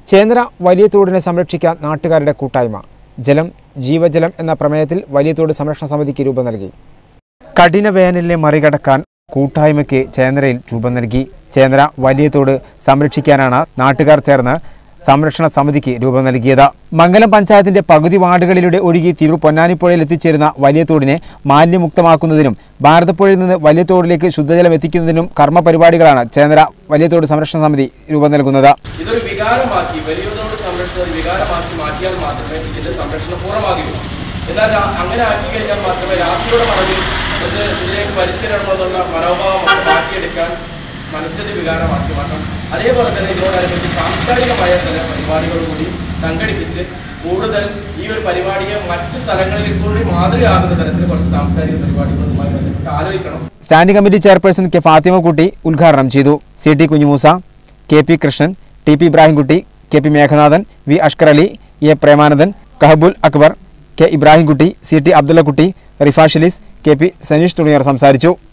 ചേന്ദ്ര വലിയ തോടിനെ സംരക്ഷിക്കാൻ നാട്ടുകാരുടെ കൂട്ടായ്മ ജലം ജീവജലം എന്ന പ്രമേയത്തിൽ വലിയ തോട് സംരക്ഷണ സമിതിക്ക് രൂപം നൽകി കഠിന വേനലിനെ മറികടക്കാൻ കൂട്ടായ്മയ്ക്ക് ചേന്ദ്രയിൽ രൂപം നൽകി ചേന്ദ്ര വലിയ തോട് സംരക്ഷിക്കാനാണ് നാട്ടുകാർ ചേർന്ന് സംരക്ഷണ സമിതിക്ക് രൂപം നൽകിയത് മംഗലം പഞ്ചായത്തിന്റെ പകുതി വാർഡുകളിലൂടെ ഒഴുകി തിരൂർ പൊന്നാനിപ്പുഴയിൽ എത്തിച്ചേരുന്ന വലിയ തോടിനെ മാലിന്യമുക്തമാക്കുന്നതിനും ഭാരതപ്പുഴയിൽ നിന്ന് വലിയ തോടിലേക്ക് ശുദ്ധജലം എത്തിക്കുന്നതിനും കർമ്മ പരിപാടികളാണ് ചേന്ദ്ര വലിയ തോട് സംരക്ഷണ സമിതി രൂപം നൽകുന്നത് ഇതൊരു വികാരമാക്കി വലിയതോട് സംരക്ഷണം ഒരു വികാരമാക്കി മാറ്റിയാൽ മാത്രമേ ഇതിന്റെ സംരക്ഷണം പൂർണ്ണമാകുകയുള്ളൂ എന്നാൽ ആ- അങ്ങനെ ആക്കി കഴിഞ്ഞാൽ മാത്രമേ രാത്രിയുടെ മറവിൽ ഇത് ഇതിലേക്ക് വലിച്ചിടണമെന്നുള്ള മനോഭാവം നമുക്ക് മാറ്റിയെടുക്കാൻ മനസ്സിന്റെ വികാരമാക്കി മാറ്റണം അതേപോലെ തന്നെ ഇതിനോടനുബന്ധിച്ച് സാംസ്കാരികമായ ചില പരിപാടികൾ കൂടി സംഘടിപ്പിച്ച് കൂടുതൽ ഈ ഒരു പരിപാടിയെ മറ്റ് സ്ഥലങ്ങളിൽ കൂടി മാതൃകയാകുന്ന തരത്തിൽ കുറച്ച് സാംസ്കാരിക പരിപാടികളുമായി ബന്ധപ്പെട്ട് ആലോചിക്കണം standing committee chairperson K Fathimakutty ഉദ്ഘാടനം ചെയ്തു C T Kunjumoosa K P Krishnan T P Ibrahimkutty K P Meghanathan V Ashkar Ali A Premanandan Kahabul Akbar K Ibrahimkutty C T Abdullakutty Rifa Shalees K P Saneesh തുടങ്ങിയവർ സംസാരിച്ചു